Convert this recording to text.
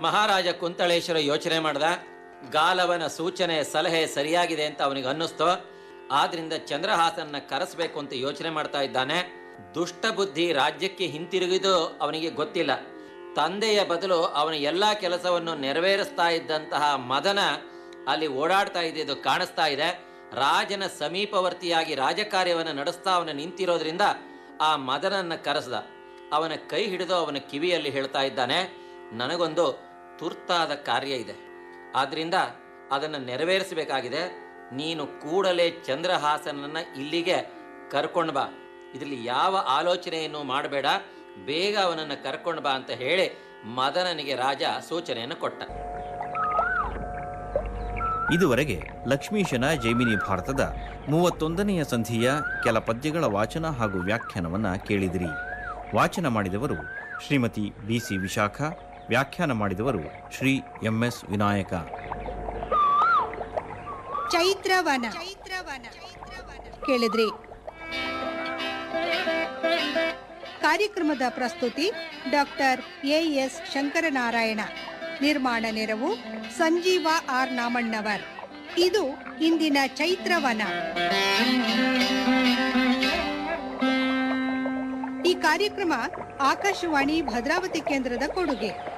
ಮಹಾರಾಜ ಕುಂತಳೇಶ್ವರ ಯೋಚನೆ ಮಾಡ್ದ ಗಾಲವನ ಸೂಚನೆ ಸಲಹೆ ಸರಿಯಾಗಿದೆ ಅಂತ ಅವನಿಗೆ ಅನ್ನಿಸ್ತೋ ಆದ್ರಿಂದ ಚಂದ್ರಹಾಸನ್ನ ಕರೆಸಬೇಕು ಅಂತ ಯೋಚನೆ ಮಾಡ್ತಾ ಇದ್ದಾನೆ ದುಷ್ಟ ಬುದ್ಧಿ ರಾಜ್ಯಕ್ಕೆ ಹಿಂತಿರುಗಿದು ಅವನಿಗೆ ಗೊತ್ತಿಲ್ಲ ತಂದೆಯ ಬದಲು ಅವನ ಎಲ್ಲಾ ಕೆಲಸವನ್ನು ನೆರವೇರಿಸ್ತಾ ಇದ್ದಂತಹ ಮದನ ಅಲ್ಲಿ ಓಡಾಡ್ತಾ ಇದ್ದಿದ್ದು ಕಾಣಿಸ್ತಾ ಇದೆ ರಾಜನ ಸಮೀಪವರ್ತಿಯಾಗಿ ರಾಜಕಾರ್ಯವನ್ನು ನಡೆಸ್ತಾ ಅವನ ನಿಂತಿರೋದ್ರಿಂದ ಆ ಮದನನ್ನ ಕರೆಸ್ದ ಅವನ ಕೈ ಹಿಡಿದು ಅವನ ಕಿವಿಯಲ್ಲಿ ಹೇಳ್ತಾ ಇದ್ದಾನೆ ನನಗೊಂದು ತುರ್ತಾದ ಕಾರ್ಯ ಇದೆ ಆದ್ರಿಂದ ಅದನ್ನು ನೆರವೇರಿಸಬೇಕಾಗಿದೆ ನೀನು ಕೂಡಲೇ ಚಂದ್ರಹಾಸನನ್ನ ಇಲ್ಲಿಗೆ ಕರ್ಕೊಂಡು ಬಾ ಇದರಲ್ಲಿ ಯಾವ ಆಲೋಚನೆಯನ್ನು ಮಾಡಬೇಡ ಬೇಗ ಅವನನ್ನು ಕರ್ಕೊಂಡು ಬಾ ಅಂತ ಹೇಳಿ ಮದನನಿಗೆ ರಾಜ ಸೂಚನೆಯನ್ನು ಕೊಟ್ಟ ಇದುವರೆಗೆ ಲಕ್ಷ್ಮೀಶನ ಜೈಮಿನಿ ಭಾರತದ ಮೂವತ್ತೊಂದನೆಯ ಸಂಧಿಯ ಕೆಲ ಪದ್ಯಗಳ ವಾಚನ ಹಾಗೂ ವ್ಯಾಖ್ಯಾನವನ್ನ ಕೇಳಿದಿರಿ ವಾಚನ ಮಾಡಿದವರು ಶ್ರೀಮತಿ ಬಿಸಿ ವಿಶಾಖ ವ್ಯಾಖ್ಯಾನ ಮಾಡಿದವರು ಶ್ರೀ ಎಂಎಸ್ ವಿನಾಯಕ ಚೈತ್ರವನ ಕೇಳಿದ್ರಿ ಕಾರ್ಯಕ್ರಮದ ಪ್ರಸ್ತುತಿ ಡಾಕ್ಟರ್ ಎ ಎಸ್ ಶಂಕರನಾರಾಯಣ ನಿರ್ಮಾಣ ನೆರವು ಸಂಜೀವ ಆರ್ ನಾಮಣ್ಣವರ್ ಇದು ಇಂದಿನ ಚೈತ್ರವನ ಈ ಕಾರ್ಯಕ್ರಮ ಆಕಾಶವಾಣಿ ಭದ್ರಾವತಿ ಕೇಂದ್ರದ ಕೊಡುಗೆ